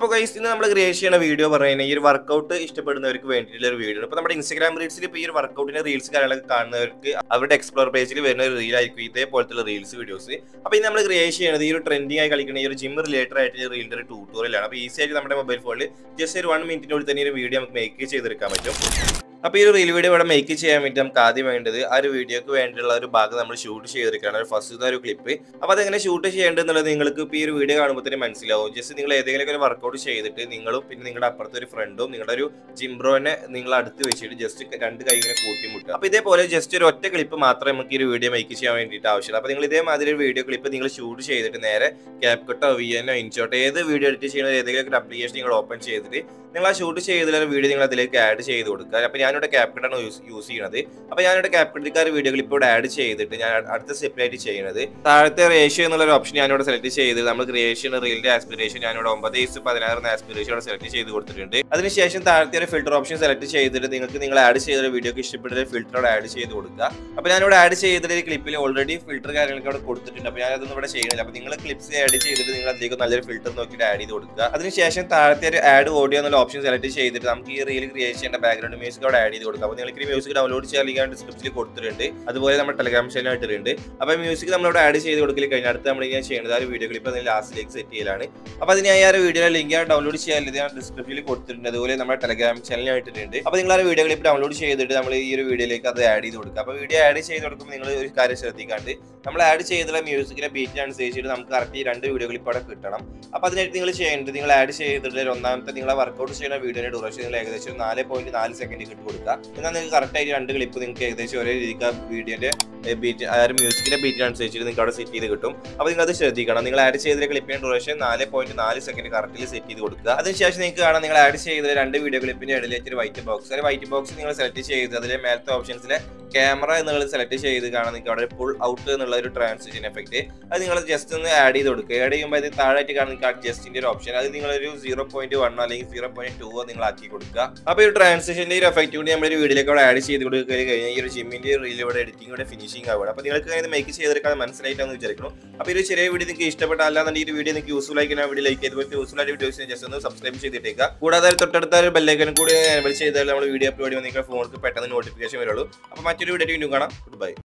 അപ്പോൾ ഗൈസ് ഇന്ന് നമ്മൾ ക്രിയേറ്റ് ചെയ്യുന്ന വീഡിയോ പറയുന്നത് ഈ ഒരു വർക്കൗട്ട് ഇഷ്ടപ്പെടുന്നവർക്ക് വേണ്ടിയിട്ടുള്ള ഒരു വീഡിയോ ഇപ്പോൾ നമ്മുടെ ഇൻസ്റ്റാഗ്രാം റീൽസിൽ ഇപ്പോൾ ഈ ഒരു വർക്കൗട്ടിന്റെ റീൽസ് കാര്യങ്ങളൊക്കെ കാണുന്നവർക്ക് അവരുടെ എക്സ്പ്ലോർ പേജിൽ വരുന്ന ഒരു റീൽ ആയിരിക്കും ഇതേപോലത്തെ റീൽസ് വീഡിയോസ് അപ്പോൾ ഇത് നമ്മൾ ക്രിയേറ്റ് ചെയ്യുന്നത് ഈ ഒരു ട്രെൻഡിങ് ആയി കളിക്കുന്ന ഈ ഒരു ജിം റിലേറ്റഡ് ആയിട്ട് റീലിന്റെ ഒരു ട്യൂട്ടോറിയലാണ് അപ്പോൾ ഈസി ആയിട്ട് നമ്മുടെ മൊബൈൽ ഫോണിൽ ജസ്റ്റ് ഒരു വൺ മിനിറ്റിനുള്ളിൽ തന്നെ ഒരു വീഡിയോ നമുക്ക് മേക്ക് ചെയ്തെടുക്കാൻ പറ്റും അപ്പോൾ ഈ ഒരു റീൽ വീഡിയോ ഇവിടെ മേക്ക് ചെയ്യാൻ വേണ്ടി നമുക്ക് ആദ്യം വേണ്ടത് ആ ഒരു വീഡിയോക്ക് വേണ്ടിയുള്ള ഒരു ഭാഗം നമ്മൾ ഷൂട്ട് ചെയ്തെടുക്കുകയാണ് ഒരു ഫസ്റ്റ് ഒരു ക്ലിപ്പ് അപ്പോൾ അതെങ്ങനെ ഷൂട്ട് ചെയ്യേണ്ടതെന്നുള്ളത് നിങ്ങൾക്ക് ഇപ്പോൾ ഈ ഒരു വീഡിയോ കാണുമ്പോൾ തന്നെ മനസ്സിലാവും ജസ്റ്റ് നിങ്ങൾ ഏതെങ്കിലും ഒരു വർക്കൗട്ട് ചെയ്തിട്ട് നിങ്ങളും പിന്നെ നിങ്ങളുടെ അപ്പുറത്തെ ഒരു ഫ്രണ്ടും നിങ്ങളുടെ ഒരു ജിംബ്രോനെ നിങ്ങൾ അടുത്ത് വെച്ചിട്ട് ജസ്റ്റ് രണ്ട് കൈ ഇങ്ങനെ കൂട്ടിമുട്ടുക അപ്പോൾ ഇതേപോലെ ജസ്റ്റ് ഒരു ഒറ്റ ക്ലിപ്പ് മാത്രമേ നമുക്ക് ഈ ഒരു വീഡിയോ മേക്ക് ചെയ്യാൻ വേണ്ടിയിട്ട് ആവശ്യമുള്ളൂ അപ്പോൾ നിങ്ങൾ ഇതേമാതിരി ഒരു വീഡിയോ ക്ലിപ്പ് നിങ്ങൾ ഷൂട്ട് ചെയ്തിട്ട് നേരെ ക്യാപ് കട്ടോ വി എന്നോ ഇൻഷോട്ടോ ഏത് വീഡിയോ എഡിറ്റ് ചെയ്യുന്ന ഏതെങ്കിലും ഒരു അപ്ലിക്കേഷൻ നിങ്ങൾ ഓപ്പൺ ചെയ്തിട്ട് നിങ്ങൾ ആ ഷൂട്ട് ചെയ്തിട്ടുള്ള വീഡിയോ നിങ്ങൾ അതിലേക്ക് ആഡ് ചെയ്ത് കൊടുക്കുക അപ്പോൾ ഞാനിവിടെ ക്യാപ്കട്ടാണ് യൂസ് യൂസ് ചെയ്യുന്നത് അപ്പോൾ ഞാനിവിടെ ക്യാപ്കട്ടിക്കാർ വീഡിയോ ക്ലിപ്പ് ഇവിടെ ആഡ് ചെയ്തിട്ട് ഞാൻ അടുത്ത സ്റ്റെപ്പിലായിട്ട് ചെയ്യുന്നത് താഴത്തെ റേഷ്യോ എന്നുള്ള ഒരു ഓപ്ഷൻ ഞാനിവിടെ സെലക്ട് ചെയ്ത് നമ്മൾ ക്രിയേഷൻ റീലിന്റെ ആസ്പിറേഷൻ ഞാനിവിടെ ഒമ്പത് ഇസ് പതിനാറ് ആസ്പിറേഷൻ ഇവിടെ സെലക്ട് ചെയ്ത് കൊടുത്തിട്ടുണ്ട് അതിനുശേഷം താഴത്തെ ഒരു ഫിൽറ്റർ ഓപ്ഷൻ സെലക്ട് ചെയ്തിട്ട് നിങ്ങൾക്ക് നിങ്ങൾ ആഡ് ചെയ്ത വീഡിയോക്ക് ഇഷ്ടപ്പെട്ട ഫിൽറ്റർ ആഡ് ചെയ്ത് കൊടുക്കുക അപ്പോൾ ഞാനിവിടെ ആഡ് ചെയ്തിട്ട് ക്ലിപ്പിൽ ഓൾറെഡി ഫിൽറ്റർ കാര്യങ്ങളൊക്കെ അവിടെ കൊടുത്തിട്ടുണ്ട് അപ്പോൾ ഞാനതൊന്നും ഇവിടെ ചെയ്യുന്നില്ല അപ്പോൾ നിങ്ങൾ ക്ലിപ്സ് ആഡ് ചെയ്തിട്ട് നിങ്ങൾ അതിലേക്ക് നല്ലൊരു ഫിൽറ്റർ നോക്കിയിട്ട് ആഡ് ചെയ്ത് കൊടുക്കുക അതിനുശേഷം താഴത്തെ ഒരു ആഡ് ഓഡിയോ എന്നുള്ള ഓപ്ഷൻ സെലക്ട് ചെയ്തിട്ട് നമുക്ക് ഈ റീൽ ക്രിയേറ്റ് ചെയ്യേണ്ട ബാക്ക്ഗ്രൗണ്ട് മ്യൂസിക് അവിടെ ആഡ് ചെയ്ത് കൊടുക്കാം അപ്പോൾ നിങ്ങൾക്ക് ഈ മ്യൂസിക് ഡൗൺലോഡ് ചെയ്യാൻ ലിങ്ക് ഡിസ്ക്രിപ്ഷനിൽ കൊടുത്തിട്ടുണ്ട് അതുപോലെ നമ്മുടെ ടെലഗ്രാം ചാനൽ ഇട്ടിട്ടുണ്ട് അപ്പോൾ മ്യൂസിക് നമ്മളിവിടെ ആഡ് ചെയ്ത് കൊടുക്കൽ കഴിഞ്ഞാൽ അടുത്ത് നമ്മൾ ഞാൻ ചെയ്യുന്നത് ആ ഒരു വീഡിയോ ക്ലിപ്പ് അതിന് ലാസ്റ്റിലേക്ക് സെറ്റ് ചെയ്യലാണ് അപ്പോൾ അതിന് ഞാൻ ആ ഒരു വീഡിയോ ലിങ്ക് ഡൗൺലോഡ് ചെയ്യാൻ ഞാൻ ഡിസ്ക്രിപ്ഷനിൽ കൊടുത്തിട്ടുണ്ട് അതുപോലെ നമ്മുടെ ടെലഗ്രാം ചാനൽ ഇട്ടിട്ടുണ്ട് അപ്പോൾ നിങ്ങൾ ആ ഒരു വീഡിയോ ക്ലിപ്പ് ഡൗൺലോഡ് ചെയ്തിട്ട് നമ്മൾ ഈ ഒരു വീഡിയോയിലേക്ക് അത് ആഡ് ചെയ്ത് കൊടുക്കുക അപ്പോൾ വീഡിയോ ആഡ് ചെയ്ത് കൊടുക്കുമ്പോൾ നിങ്ങൾ ഒരു കാര്യം ശ്രദ്ധിക്കാണ്ട് നമ്മൾ ആഡ് ചെയ്തിട്ടുള്ള മ്യൂസിക്കിന്റെ ബീറ്റിന് അനുസരിച്ചിട്ട് നമുക്ക് കറക്റ്റ് ഈ രണ്ട് വീഡിയോ ക്ലിപ്പ് അവിടെ കിട്ടണം അപ്പോൾ അതിനായിട്ട് നിങ്ങൾ ചെയ്യേണ്ടത് നിങ്ങൾ ആഡ് ചെയ്തിട്ടുള്ള ഒന്നാമത്തെ നിങ്ങളെ വർക്കൗട്ട് ചെയ്യുന്ന വീഡിയോയുടെ ഡ്യൂറേഷൻ നിങ്ങൾ ഏകദേശം നാല് പോയിന്റ് നാല് സെക്കൻഡ് കിട്ടി കൊടുക്കുക എന്നാൽ നിങ്ങൾക്ക് കറക്റ്റ് ആയിട്ട് രണ്ട് ക്ലിപ്പ് നിങ്ങൾക്ക് ഏകദേശം ഒരേ രീതിക്ക് വീഡിയോന്റെ ബീറ്റ് ആ ഒരു മ്യൂസിക്കിന്റെ ബീറ്റിന് അനുസരിച്ചിട്ട് നിങ്ങൾക്ക് അവിടെ സെറ്റ് ചെയ്ത് കിട്ടും അപ്പോൾ നിങ്ങൾ അത് ശ്രദ്ധിക്കണം നിങ്ങൾ ആഡ് ചെയ്ത ക്ലിപ്പിന്റെ ഡ്യൂറേഷൻ നാല് പോയിന്റ് നാല് സെക്കൻഡ് കറക്റ്റിൽ സെറ്റ് ചെയ്ത് കൊടുക്കുക അതിനുശേഷം നിങ്ങൾക്ക് കാണാം നിങ്ങൾ ആഡ് ചെയ്ത രണ്ട് വീഡിയോ ക്ലിപ്പിന്റെ ഇടയിലേക്ക് ഒരു വൈറ്റ് ബോക്സ് ഒരു വൈറ്റ് ബോക്സ് നിങ്ങൾ സെലക്ട് ചെയ്ത് അതിലെ മേലത്തെ ഓപ്ഷൻസിലെ ക്യാമറ എന്നുള്ളത് സെലക്ട് ചെയ്ത് കാണാം നിങ്ങൾക്ക് അവിടെ പുൾ ഔട്ട് എന്നുള്ള ഒരു ട്രാൻസിഷൻ എഫക്റ്റ് അത് നിങ്ങൾ ജസ്റ്റ് ഒന്ന് ആഡ് ചെയ്ത് കൊടുക്കുക ആഡ് ചെയ്യുമ്പോൾ അത് താഴായിട്ട് കാണുന്ന നിങ്ങൾക്ക് അഡ്ജസ്റ്റിന്റെ ഒരു ഓപ്ഷൻ അത് നിങ്ങൾ ഒരു സീറോ പോയിന്റ് വണ്ണോ അല്ലെങ്കിൽ സീറോ പോയിന്റ് ടു നിങ്ങൾ ആക്കി കൊടുക്കുക അപ്പോൾ ഈ ട്രാൻസിഷന്റെ ഒരു എഫക്റ്റ് കൂടി നമ്മൾ ഒരു വീഡിയോയിലേക്ക് അവിടെ ആഡ് ചെയ്ത് കൊടുക്കുക കഴിഞ്ഞാൽ ഈ ഒരു ജിമ്മിന്റെ റീൽ ഇവിടെ എഡിറ്റിംഗ് ഇവിടെ ഫിനിഷിംഗ് ആവുകയാണ് അപ്പോൾ നിങ്ങൾക്ക് ഇത് മേക്ക് ചെയ്തെടുക്കാൻ മനസ്സിലായിട്ടാന്ന് വിചാരിക്കുന്നു അപ്പോൾ ഈ ഒരു ചെറിയ വീഡിയോ നിങ്ങൾക്ക് ഇഷ്ടപ്പെട്ട അല്ലാന്നുണ്ടെങ്കിൽ ഈ ഒരു വീഡിയോ നിങ്ങൾക്ക് യൂസ്ഫുൾ ആയിരിക്കുന്ന വീഡിയോ ലൈക്ക് ചെയ്ത് യൂസ്ഫുൾ ആയിട്ട് വീഡിയോസിനെ ജസ്റ്റ് ഒന്ന് സബ്സ്ക്രൈബ് ചെയ്തിട്ടേക്കുക കൂടാതെ തൊട്ടടുത്ത ഒരു ബെല്ലൈക്കനും കൂടി എനബിൾ ചെയ്താൽ നമ്മൾ വീഡിയോ അപ്ലോഡ് ചെയ്യുമ്പോൾ നിങ്ങൾക്ക് ഫോണിൽ പെട്ടെന്ന് നോട്ടിഫിക്കേഷൻ വരുള്ളൂ അപ്പോൾ മറ്റൊരു വീഡിയോ വീണ്ടും കാണാം ഗുഡ് ബൈ